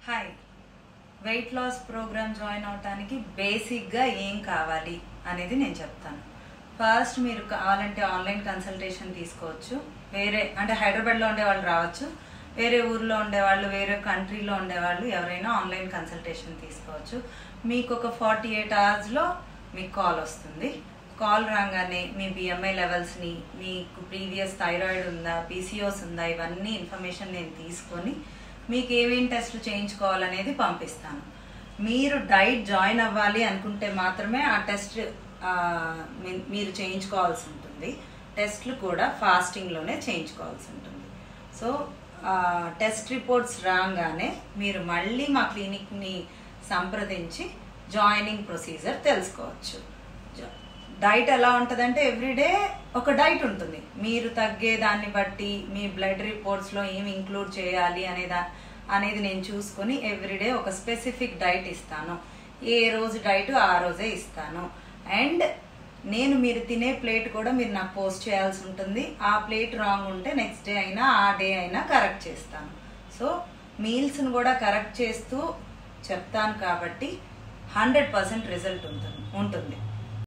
hi weight loss programme join అవటానికి బేసిక్గా ఏం కావాలి అనేది నేను చెప్తాను ఫస్ట్ మీరు కావాలంటే ఆన్లైన్ కన్సల్టేషన్ తీసుకోవచ్చు వేరే అంటే హైదరాబాద్లో ఉండే వాళ్ళు రావచ్చు వేరే ఊర్లో ఉండేవాళ్ళు వేరే కంట్రీలో ఉండేవాళ్ళు ఎవరైనా ఆన్లైన్ కన్సల్టేషన్ తీసుకోవచ్చు మీకు ఒక ఫార్టీ ఎయిట్ అవర్స్లో మీకు కాల్ వస్తుంది కాల్ రాగానే మీ బిఎంఐ లెవెల్స్ని మీకు ప్రీవియస్ థైరాయిడ్ ఉందా పీసీఓస్ ఉందా ఇవన్నీ ఇన్ఫర్మేషన్ నేను తీసుకొని మీకు ఏమేం టెస్ట్లు చేయించుకోవాలనేది పంపిస్తాను మీరు డైట్ జాయిన్ అవ్వాలి అనుకుంటే మాత్రమే ఆ టెస్ట్ మీరు చేయించుకోవాల్సి ఉంటుంది టెస్ట్లు కూడా ఫాస్టింగ్లోనే చేయించుకోవాల్సి ఉంటుంది సో టెస్ట్ రిపోర్ట్స్ రాగానే మీరు మళ్ళీ మా క్లినిక్ని సంప్రదించి జాయినింగ్ ప్రొసీజర్ తెలుసుకోవచ్చు డైట్ ఎలా ఉంటుందంటే ఎవ్రీడే ఒక డైట్ ఉంటుంది మీరు తగ్గే దాన్ని బట్టి మీ బ్లడ్ రిపోర్ట్స్లో ఏమి ఇంక్లూడ్ చేయాలి అనేదా అనేది నేను చూసుకొని ఎవ్రీడే ఒక స్పెసిఫిక్ డైట్ ఇస్తాను ఏ రోజు డైట్ ఆ రోజే ఇస్తాను అండ్ నేను మీరు తినే ప్లేట్ కూడా మీరు నాకు పోస్ట్ చేయాల్సి ఉంటుంది ఆ ప్లేట్ రాంగ్ ఉంటే నెక్స్ట్ డే అయినా ఆ డే అయినా కరెక్ట్ చేస్తాను సో మీల్స్ని కూడా కరెక్ట్ చేస్తూ చెప్తాను కాబట్టి హండ్రెడ్ పర్సెంట్ రిజల్ట్ ఉంటుంది ఉంటుంది